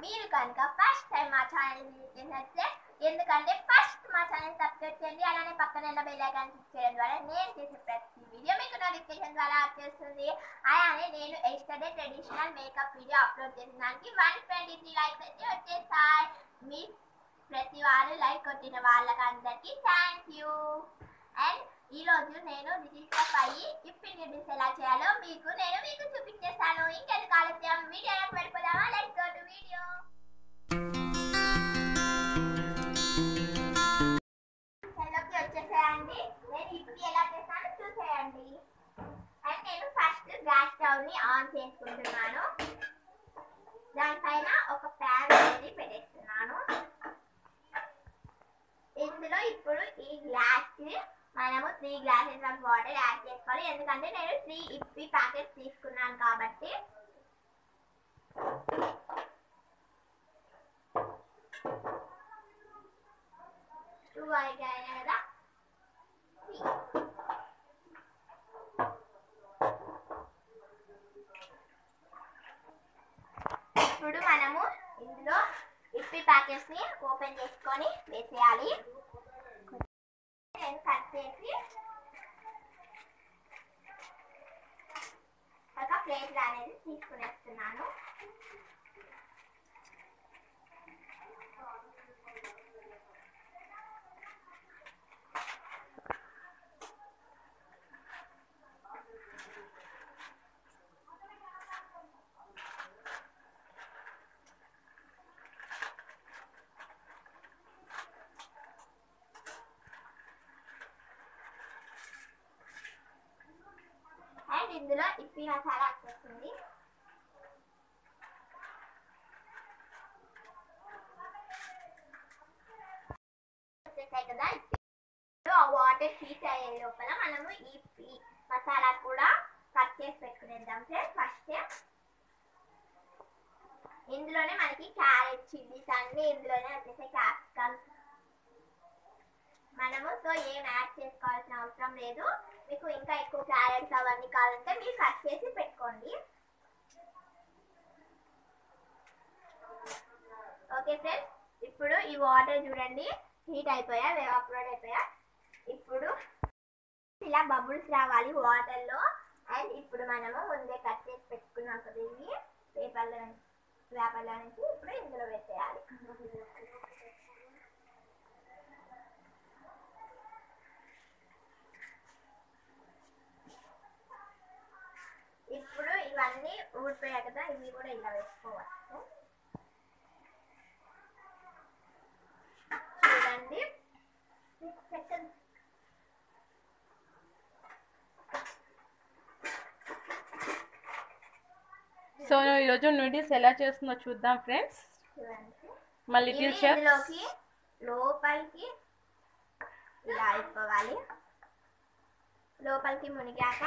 మీరు కనుక first time మా ఛానల్ విజిట్ చేసినట్లే ఎందుకంటే ఫస్ట్ మా ఛానల్ సబ్స్క్రైబ్ చేయండి అలానే పక్కన ఉన్న బెల్ ఐకాన్ క్లిక్ చేయడం ద్వారా నేను చేసే ప్రతి వీడియో మీకు నోటిఫికేషన్ ద్వారా వచ్చేస్తుంది అలానే నేను yesterday traditional makeup video upload చేసిన దానికి వన్ ట్వంటీ త్రీ లైక్స్ అయితే వచ్చేసాయి మీ ప్రతి వారు లైక్ కొట్టిన వాళ్ళకందరికీ థ్యాంక్ యూ అండ్ ఈ రోజు నేను డిజిటల్ అయ్యి ఇప్పి నూడిల్స్ ఎలా చేయాలో మీకు నేను మీకు చూపించేస్తాను ఇంకెందుకు ఆలస్యం వీడియోలోకి వెళ్ళిపోదామా లెట్స్ గో టు వీడియో సెల్లోకి వచ్చేసేయండి నేను ఇప్పి ఎలా చేస్తానో చూసేయండి అండ్ నేను ఫస్ట్ గ్యాస్ స్టవ్ ని ఆన్ చేసుకుంటున్నాను దానిపైన ఒక ప్యాన్ అనేది పెట్టేస్తున్నాను ఇందులో ఇప్పుడు ఈ గ్లాస్ కి మనము three glasses of water add చేసుకోవాలి ఎందుకంటే నేను త్రీ ఇప్పి ప్యాకెట్స్ తీసుకున్నాను కాబట్టి టూ అయిపోయాయి కదా ఇప్పుడు మనము ఇందులో ఇప్పి ప్యాకెట్స్ ని ఓపెన్ చేసుకొని వేసేయాలి నేను కట్ చేసి ఒక ప్లేట్ అనేది తీసుకునేస్తున్నాను అండ్ ఇందులో ఇప్పి మసాలా వచ్చేస్తుంది వచ్చేసాయి కదా ఇప్పుడు ఆ వాటర్ హీట్ అయ్యే లోపల మనము ఈ ఈ మసాలా కూడా కట్ చేసి పెట్టుకునేద్దాం ఫ్రెండ్స్ ఫస్ట్ ఇందులోనే మనకి క్యారెట్ చిల్లీస్ అన్ని ఇందులోనే వచ్చేసాయి క్యాప్సికమ్స్ మనము సో ఏం యాడ్ చేసుకోవాల్సిన అవసరం లేదు మీకు ఇంకా ఎక్కువ క్యారెట్స్ అవన్నీ కావాలంటే మీరు కట్ చేసి పెట్టుకోండి ఓకే ఫ్రెండ్స్ ఇప్పుడు ఈ వాటర్ చూడండి హీట్ అయిపోయా ఎవాపరేట్ అయిపోయా ఇప్పుడు ఇలా బబుల్స్ రావాలి వాటర్లో అండ్ ఇప్పుడు మనము ముందే కట్ చేసి పెట్టుకున్నాం కదా ఇవి పేపర్లో పేపర్లో నుంచి ఇప్పుడు ఇందులో వేసేయాలి ఇప్పుడు ఇవన్నీ ఊడిపోయాయి కదా ఇవి కూడా ఇలా వేసుకోవచ్చు చూడండి సిక్స్ సెకండ్స్ సో ఈరోజు నూడిల్స్ ఎలా చేస్తుందో చూద్దాం ఫ్రెండ్స్ చూడండి మా ఇవి లిటిల్ షెఫ్ ఇందులోకి లోపలికి ఇలా అయిపోవాలి లోపలికి మునిగాక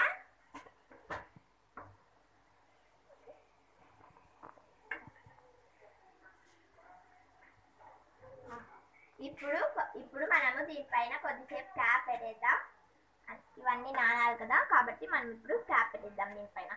ఇప్పుడు ఇప్పుడు మనము దీనిపైన కొద్దిసేపు క్యాప్ పెట్టేద్దాం ఇవన్నీ నానాలి కదా కాబట్టి మనం ఇప్పుడు క్యాప్ పెట్టేద్దాం దీనిపైన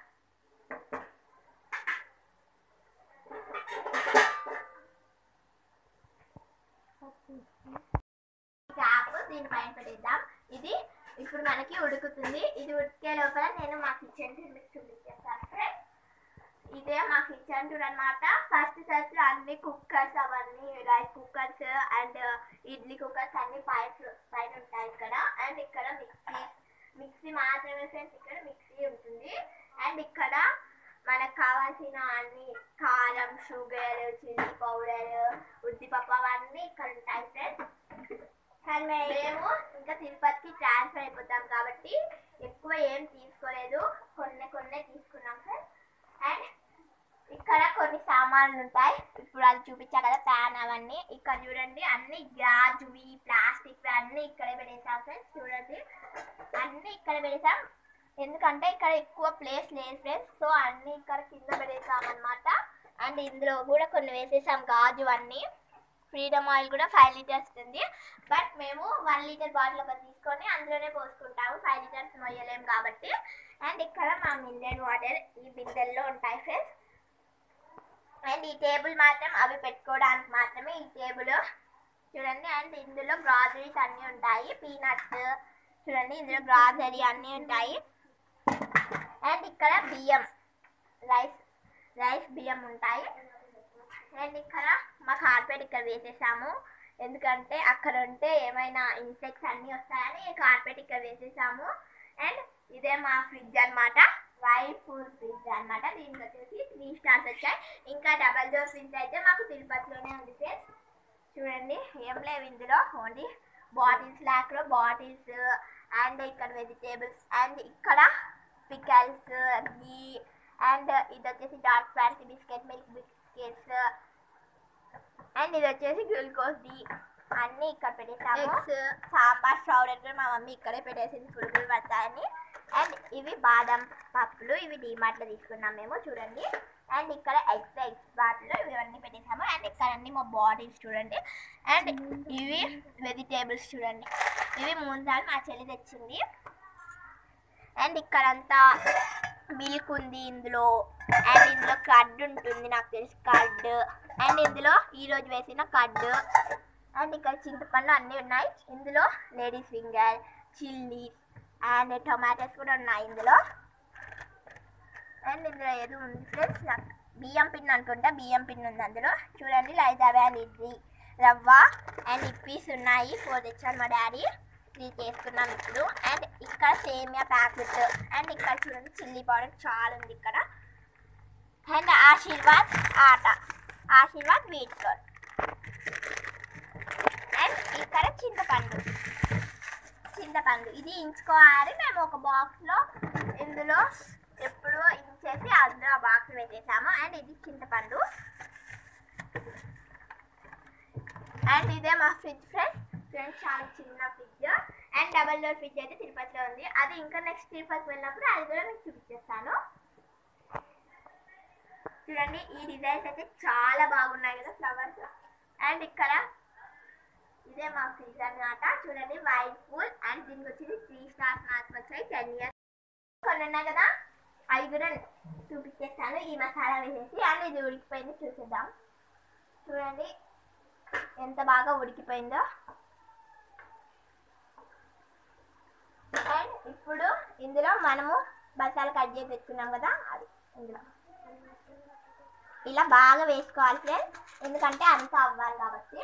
క్యాప్ దీనిపైన పెట్టేద్దాం ఇది ఇప్పుడు మనకి ఉడుకుతుంది ఇది ఉడికే లోపల నేను మా కిచెన్ మీకు చూపించేస్తాను ఫ్రెండ్స్ ఇదే మా కిచెన్ టూర్ అనమాట ఫస్ట్ ఫస్ట్ అన్ని కుక్కర్స్ అవన్నీ rice cookers and idli cookers అన్ని పైన పైన ఉంటాయి ఇక్కడ అండ్ ఇక్కడ మిక్సీ మిక్సీ మాత్రమే ఫ్రెండ్స్ ఇక్కడ మిక్సీ ఉంటుంది అండ్ ఇక్కడ మనకు కావాల్సిన అన్ని కారం షుగర్ చిల్లీ పౌడర్ ఉద్దిపప్పు అవన్నీ ఇక్కడ ఉంటాయి ఫ్రెండ్స్ కానీ మేము ఇంకా తిరుపతికి ట్రాన్స్ఫర్ అయిపోతాం కాబట్టి ఎక్కువ ఏం తీసుకోలేదు కొన్ని కొన్ని తీసుకున్నాం సార్ అండ్ ఇక్కడ కొన్ని సామాన్లు ఉంటాయి ఇప్పుడు అది చూపించా కదా ప్యాన్ అవన్నీ ఇక్కడ చూడండి అన్ని గాజువి ప్లాస్టిక్ అన్ని ఇక్కడే పెట్టేసాం ఫ్రెండ్స్ చూడండి అన్ని ఇక్కడ పెట్టేసాం ఎందుకంటే ఇక్కడ ఎక్కువ ప్లేస్ లేదు ఫ్రెండ్స్ సో అన్ని ఇక్కడ కింద పెట్టేసాం అనమాట అండ్ ఇందులో కూడా కొన్ని వేసేసాం గాజు అన్నీ ఫ్రీడమ్ ఆయిల్ కూడా ఫైవ్ లీటర్స్ ఉంది బట్ మేము వన్ లీటర్ బాటిల్ ఒకటి తీసుకొని అందులోనే పోసుకుంటాము ఫైవ్ లీటర్స్ మొయ్యలేము కాబట్టి అండ్ ఇక్కడ మా మినరల్ వాటర్ ఈ బిందెల్లో ఉంటాయి ఫ్రెండ్స్ అండ్ ఈ టేబుల్ మాత్రం అవి పెట్టుకోవడానికి మాత్రమే ఈ టేబుల్ చూడండి అండ్ ఇందులో గ్రాసరీస్ అన్నీ ఉంటాయి పీనట్స్ చూడండి ఇందులో గ్రాసరీ అన్నీ ఉంటాయి అండ్ ఇక్కడ బియ్యం రైస్ రైస్ బియ్యం ఉంటాయి అండ్ ఇక్కడ మా కార్పెట్ ఇక్కడ వేసేసాము ఎందుకంటే అక్కడ ఉంటే ఏమైనా ఇన్సెక్ట్స్ అన్నీ వస్తాయని కార్పెట్ ఇక్కడ వేసేసాము అండ్ ఇదే మా ఫ్రిడ్జ్ అన్నమాట వైట్ ఫుల్ ఫ్రిడ్జ్ అన్నమాట దీనికి వచ్చేసి త్రీ స్టార్స్ వచ్చాయి ఇంకా డబల్ డోర్ ఫ్రిడ్జ్ అయితే మాకు తిరుపతిలోనే ఉంది ఫ్రెండ్స్ చూడండి ఏం లేవు ఇందులో ఓన్లీ బాటిల్స్ లాక్లో బాటిల్స్ అండ్ ఇక్కడ వెజిటేబుల్స్ అండ్ ఇక్కడ పికల్స్ గీ అండ్ ఇది వచ్చేసి dark fantasy biscuit milk biscuits and ఇది వచ్చేసి గ్లూకోజ్ డి అన్నీ ఇక్కడ పెట్టేసాము సాంబార్ పౌడర్ కూడా మా మమ్మీ ఇక్కడే పెట్టేసింది పురుగులు పడతాయని అండ్ ఇవి బాదం పప్పులు ఇవి డీమార్ట్లో తీసుకున్నాం మేము చూడండి అండ్ ఇక్కడ ఎగ్స్ ఎగ్స్ బాటిల్ ఇవన్నీ పెట్టేసాము అండ్ ఇక్కడ అన్ని మా బాటిల్స్ చూడండి అండ్ ఇవి వెజిటేబుల్స్ చూడండి ఇవి మూడు సార్లు మా చెల్లి తెచ్చింది అండ్ ఇక్కడంతా మిల్క్ ఉంది ఇందులో అండ్ ఇందులో కర్డ్ ఉంటుంది నాకు తెలిసి కర్డ్ అండ్ ఇందులో ఈరోజు వేసిన కర్డ్ అండ్ ఇక్కడ చింతపండు అన్నీ ఉన్నాయి ఇందులో ladies finger chillies and tomatoes కూడా ఉన్నాయి ఇందులో అండ్ ఇందులో ఏదో ఉంది ఫ్రెండ్స్ నాకు బియ్యం పిన్ అనుకుంటా బియ్యం పిన్ ఉంది అందులో చూడండి లైజాబే అండ్ ఇడ్లీ రవ్వ అండ్ ఇప్పీస్ ఉన్నాయి ఫోర్ తెచ్చాను మా డాడీ త్రీ చేసుకున్నాం ఇప్పుడు అండ్ ఇక్కడ సేమియా ప్యాకెట్ అండ్ ఇక్కడ చూడండి చిల్లీ పౌడర్ చాలా ఉంది ఇక్కడ అండ్ ఆశీర్వాద్ ఆట ఆశీర్వాద్ వీట్ ఫ్లోర్ అండ్ ఇక్కడ చింతపండు చింతపండు ఇది ఇంచుకోవాలి మేము ఒక బాక్స్లో ఇందులో ఎప్పుడో ఇంచేసి అందులో ఆ బాక్స్ పెట్టేసాము అండ్ ఇది చింతపండు అండ్ ఇదే మా ఫ్రిడ్జ్ ఫ్రెండ్స్ ఫ్రెండ్స్ చాలా చిన్న fridge and double door fridge అయితే తిరుపతిలో ఉంది అది ఇంకా నెక్స్ట్ తిరుపతికి వెళ్ళినప్పుడు అది కూడా మీకు చూపించేస్తాను చూడండి ఈ డిజైన్స్ అయితే చాలా బాగున్నాయి కదా ఫ్లవర్స్ అండ్ ఇక్కడ ఇదే మా ఫ్రిడ్జ్ అన్నమాట చూడండి వైట్ ఫుల్ అండ్ దీనికి వచ్చేసి త్రీ స్టార్స్ మాత్రం వచ్చాయి టెన్ ఇయర్స్ కొన్ని ఉన్నాయి కదా అవి కూడా చూపించేస్తాను ఈ మసాలా వేసేసి అండ్ ఇది ఉడికిపోయింది చూసేద్దాం చూడండి ఎంత బాగా ఉడికిపోయిందో అండ్ ఇప్పుడు ఇందులో మనము మసాలా కట్ చేసి పెట్టుకున్నాం కదా అది ఇందులో ఇలా బాగా వేసుకోవాలి ఫ్రెండ్స్ ఎందుకంటే అంతా అవ్వాలి కాబట్టి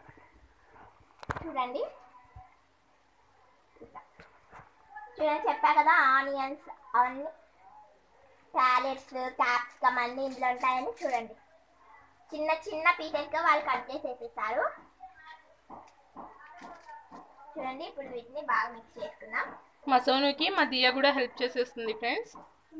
చూడండి ఇట్లా. చూడండి చెప్పా కదా ఆనియన్స్ అవన్నీ క్యారెట్స్ క్యాప్సికమ్ అన్నీ ఇందులో ఉంటాయని చూడండి చిన్న చిన్న పీసెస్గా వాళ్ళు కట్ చేసి వేసేస్తారు చూడండి ఇప్పుడు వీటిని బాగా మిక్స్ చేసుకుందాం మా సోనుకి మా దియ కూడా హెల్ప్ చేసేస్తుంది ఫ్రెండ్స్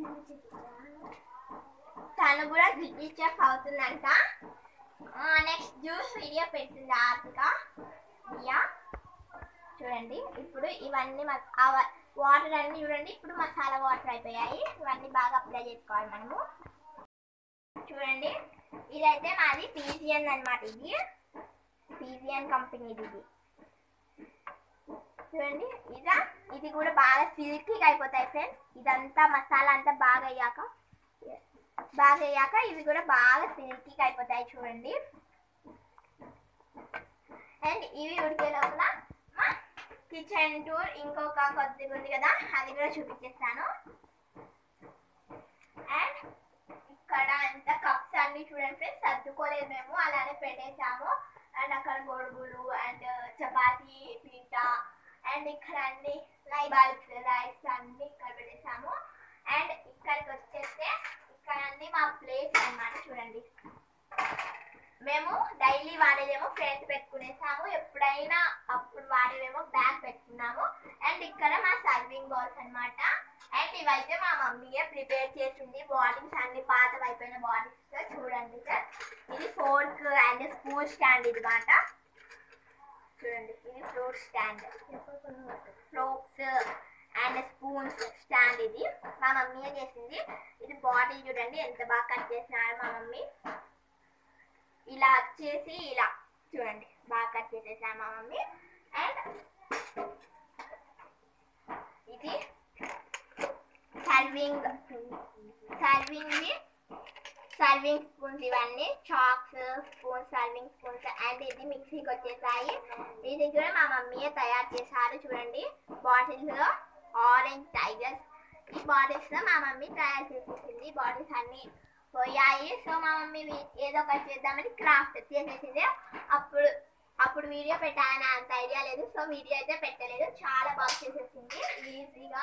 తను కూడా గిడ్డీ చెఫ్ అవుతుందంట నెక్స్ట్ జ్యూస్ వీడియో పెడుతుంది ఆర్తిక దియా చూడండి ఇప్పుడు ఇవన్నీ వాటర్ అన్ని చూడండి ఇప్పుడు మసాలా వాటర్ అయిపోయాయి ఇవన్నీ బాగా అప్లై చేసుకోవాలి మనము చూడండి ఇదైతే మాది పీజియన్ అన్నమాట ఇది పీజియన్ కంపెనీది ఇది చూడండి ఇదా ఇది కూడా బాగా సిల్కీగా అయిపోతాయి ఫ్రెండ్స్ ఇదంతా మసాలా అంతా బాగా అయ్యాక బాగా అయ్యాక ఇవి కూడా బాగా సిల్కీగా అయిపోతాయి చూడండి అండ్ ఇవి ఉడికే లోపల మా కిచెన్ టూర్ ఇంకొక కొద్దిగా ఉంది కదా అది కూడా చూపించేస్తాను అండ్ ఇక్కడ అంత కప్స్ అన్ని చూడండి ఫ్రెండ్స్ సర్దుకోలేదు మేము అలానే పెట్టేసాము అండ్ అక్కడ గొడుగులు అండ్ చపాతీ పీట అండ్ ఇక్కడ అన్ని లైబాల్స్ రైస్ అన్ని ఇక్కడ పెట్టేసాము అండ్ ఇక్కడికి వచ్చేస్తే ఇక్కడ అన్ని మా ప్లేట్స్ అన్నమాట చూడండి మేము డైలీ వాడేదేమో ఫ్రంట్ పెట్టుకునేసాము ఎప్పుడైనా అప్పుడు వాడేదేమో బ్యాక్ పెట్టుకున్నాము అండ్ ఇక్కడ మా సర్వింగ్ బౌల్స్ అన్నమాట అండ్ ఇవైతే మా మమ్మీయే ప్రిపేర్ చేసింది బాటిల్స్ అన్ని పాతవి అయిపోయిన బాటిల్స్ చూడండి సార్ ఇది ఫోర్క్ అండ్ స్పూన్ స్టాండ్ ఇది మాట చూడండి ఇది fruit stand fruits and spoons stand ఇది మా మమ్మీయే చేసింది ఇది బాటిల్ చూడండి ఎంత బాగా కట్ చేసినారు మా మమ్మీ ఇలా వచ్చేసి ఇలా చూడండి బాగా కట్ చేసేసారు మా మమ్మీ అండ్ ఇది సర్వింగ్ సర్వింగ్ సర్వింగ్ స్పూన్స్ ఇవన్నీ చాక్స్ స్పూన్స్ సర్వింగ్ స్పూన్స్ అండ్ ఇది మిక్సీకి వచ్చేసాయి ఇది కూడా మా మమ్మీయే తయారు చేశారు చూడండి బాటిల్స్ లో ఆరెంజ్ టైగర్స్ ఈ బాటిల్స్ లో మా మమ్మీ తయారు చేసేసింది బాటిల్స్ అన్ని పోయాయి సో మా మమ్మీ వీ- ఏదో ఒకటి చేద్దామని క్రాఫ్ట్ చేసేసింది అప్పుడు అప్పుడు వీడియో పెట్టాలని అంత ఐడియా లేదు సో వీడియో అయితే పెట్టలేదు చాలా బాగా చేసేసింది ఈజీగా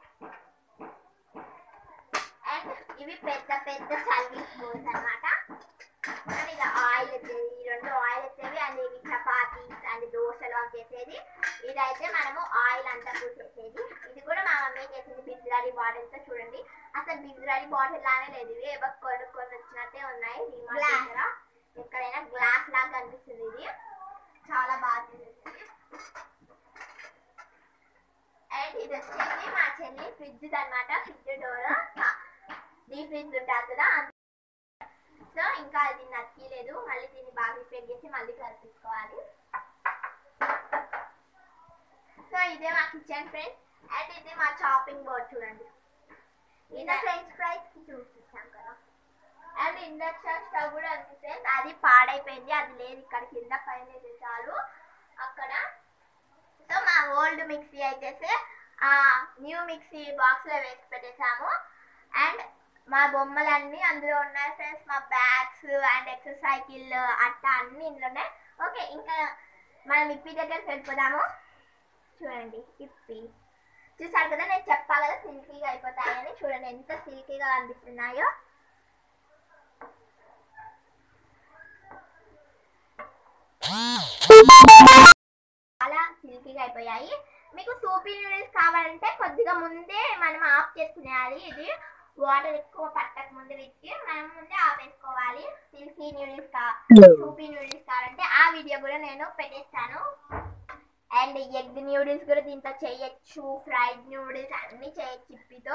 అండ్ ఇవి పెద్ద పెద్ద సర్వీస్ బోల్స్ అన్నమాట అండ్ ఇలా ఆయిల్ వచ్చేది ఈ రెండు ఆయిల్ వచ్చేవి అండ్ ఇవి చపాతీస్ అండ్ దోశలు అవి చేసేది ఇదైతే మనము ఆయిల్ అంతా పూసేసేది ఇది కూడా మా మమ్మీ చేసింది బిజ్రాడి బాటిల్స్ తో చూడండి అసలు బిజ్రాడి బాటిల్ లానే లేదు ఇవి ఏవో కొన్ని కొన్ని వచ్చినట్టే ఉన్నాయి డిమార్ట్ దగ్గర ఎక్కడైనా గ్లాస్ లాగా కనిపిస్తుంది ఇది చాలా బాగా చేసేసింది అండ్ ఇది వచ్చేసి మా చెల్లి ఫ్రిడ్జ్ అన్నమాట ఫ్రిడ్జ్ డోర్ డీ ఫ్రిడ్జ్ ఉంటుంది కదా సో ఇంకా అది నచ్చలేదు మళ్ళీ దీన్ని బాగా రిపేర్ చేసి మళ్ళీ కలిపించుకోవాలి సో ఇదే మా కిచెన్ ఫ్రెండ్స్ అండ్ ఇది మా చాపింగ్ బోర్డ్ చూడండి ఇది ఫ్రెంచ్ ఫ్రైస్ కి చూపించాం కదా అండ్ ఇండక్షన్ స్టవ్ కూడా ఉంది ఫ్రెండ్స్ అది పాడైపోయింది అది లేదు ఇక్కడ కింద పైన వేసేసారు అక్కడ సో మా ఓల్డ్ మిక్సీ అయితే ఆ న్యూ మిక్సీ బాక్స్ లో వేసి పెట్టేసాము అండ్ మా బొమ్మలన్నీ అందులో ఉన్నాయి ఫ్రెండ్స్ మా బ్యాగ్స్ అండ్ ఎక్సర్సైకిల్ అట్ట అన్ని ఇందులో ఉన్నాయి ఓకే ఇంకా మనం ఇప్పి దగ్గరికి వెళ్ళిపోదాము చూడండి ఇప్పి చూసారు కదా నేను చెప్పాలి కదా సిల్కీగా అయిపోతాయని చూడండి ఎంత సిల్కీగా అనిపిస్తున్నాయో చాలా సిల్కీగా అయిపోయాయి మీకు సూపీ నూడిల్స్ కావాలంటే కొద్దిగా ముందే మనం ఆఫ్ చేసుకునేయాలి ఇది వాటర్ ఎక్కువ పట్టక ముందు పెట్టి మనం ముందే ఆపేసుకోవాలి సిల్కీ నూడిల్స్ కా సూపీ నూడిల్స్ కావాలంటే ఆ వీడియో కూడా నేను పెట్టేస్తాను అండ్ ఎగ్ నూడిల్స్ కూడా దీంతో చేయొచ్చు ఫ్రైడ్ నూడిల్స్ అన్ని చేయొచ్చు ఇప్పితో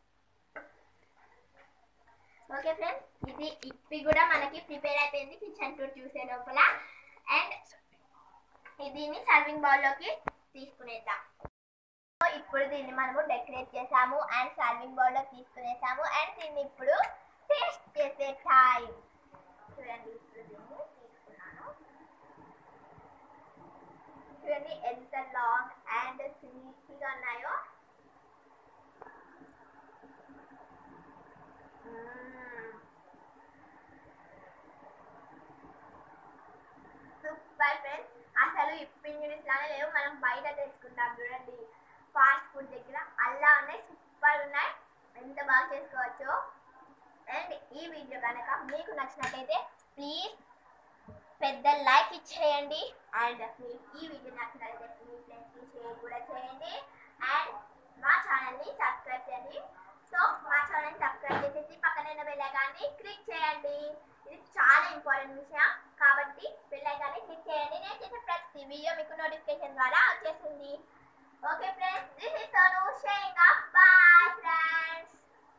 ఓకే ఫ్రెండ్స్ ఇది ఇప్పి కూడా మనకి ప్రిపేర్ అయిపోయింది కిచెన్ టూర్ చూసే లోపల అండ్ దీన్ని సర్వింగ్ బౌల్లోకి తీసుకునేద్దాం సో ఇప్పుడు దీన్ని మనము డెకరేట్ చేసాము అండ్ సర్వింగ్ బౌల్లో తీసుకునేసాము అండ్ దీన్ని ఇప్పుడు టేస్ట్ చేసే టైం చూడండి ఇప్పుడు దీన్ని తీసుకున్నాను చూడండి ఎంత లాంగ్ అండ్ స్వీట్గా ఉన్నాయో సూపర్ ఫ్రెండ్స్ అసలు ఇప్పి నూడిల్స్ లానే లేవు మనం బయట తెచ్చుకుంటాం చూడండి ఫాస్ట్ ఫుడ్ దగ్గర అలా ఉన్నాయి సూపర్ ఉన్నాయి ఎంత బాగా చేసుకోవచ్చు అండ్ ఈ వీడియో కనుక మీకు నచ్చినట్టయితే ప్లీజ్ పెద్ద లైక్ ఇచ్చేయండి అండ్ మీకు ఈ వీడియో నచ్చినట్లయితే మీ ఫ్రెండ్స్కి షేర్ కూడా చేయండి అండ్ మా ఛానల్ని సబ్స్క్రైబ్ చేయండి సో మా ఛానల్ని సబ్స్క్రైబ్ చేసేసి పక్కనే ఉన్న బెల్ ఐకాన్ని క్లిక్ చేయండి ఇది చాలా ఇంపార్టెంట్ విషయం కాబట్టి బెల్ ఐకాన్ని క్లిక్ చేయండి నేను చేసే ప్రతి వీడియో మీకు నోటిఫికేషన్ ద్వారా వచ్చేస్తుంది okay friends this is Sonu signing off bye friends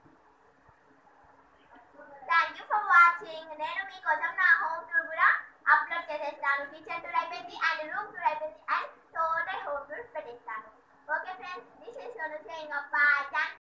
thank you for watching నేను మీకోసం నా హోమ్ టూర్ కూడా అప్లోడ్ చేసేస్తాను కిచెన్ టూర్ అయిపోయింది అండ్ రూమ్ టూర్ అయిపోయింది అండ్ టోటల్ హోమ్ టూర్ పెట్టేస్తాను okay friends this is Sonu signing off bye thank